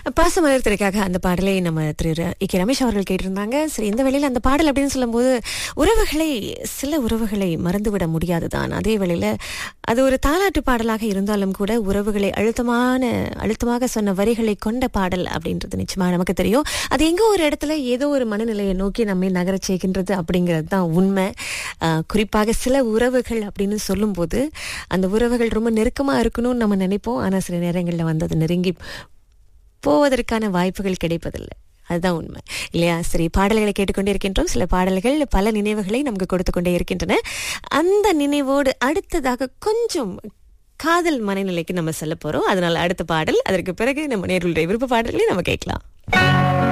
பாசமலர் திரைக்காக அந்த பாடலை நம்ம திரு ர- இ கே ரமேஷ் அவர்கள் கேட்டிருந்தாங்க சரி இந்த வேளையில அந்த பாடல் அப்படின்னு சொல்லும்போது உறவுகளை சில உறவுகளை மறந்துவிட முடியாதுதான் அதே வேளையில அது ஒரு தாலாட்டு பாடலாக இருந்தாலும் கூட உறவுகளை அழுத்தமான அழுத்தமாக சொன்ன வரிகளை கொண்ட பாடல் அப்படின்றது நிச்சயமா நமக்கு தெரியும் அது எங்கோ ஒரு இடத்துல ஏதோ ஒரு மனநிலையை நோக்கி நம்மை நகரச் செய்கின்றது அப்படிங்கிறது தான் உண்மை ஆஹ் குறிப்பாக சில உறவுகள் அப்படின்னு சொல்லும்போது அந்த உறவுகள் ரொம்ப நெருக்கமா இருக்கணும்னு நம்ம நினைப்போம் ஆனா சில நேரங்களில் வந்து அது நெருங்கி போவதற்கான வாய்ப்புகள் கிடைப்பதில்லை அதுதான் உண்மை இல்லையா சரி பாடல்களை கேட்டுக்கொண்டே இருக்கின்றோம் சில பாடல்கள் பல நினைவுகளை நமக்கு கொடுத்து கொண்டே இருக்கின்றன அந்த நினைவோடு அடுத்ததாக கொஞ்சம் காதல் மனநிலைக்கு நம்ம செல்ல போறோம் அதனால அடுத்த பாடல் அதற்கு பிறகு நம்ம நேர்களுடைய விருப்ப பாடல்களை நம்ம கேட்கலாம்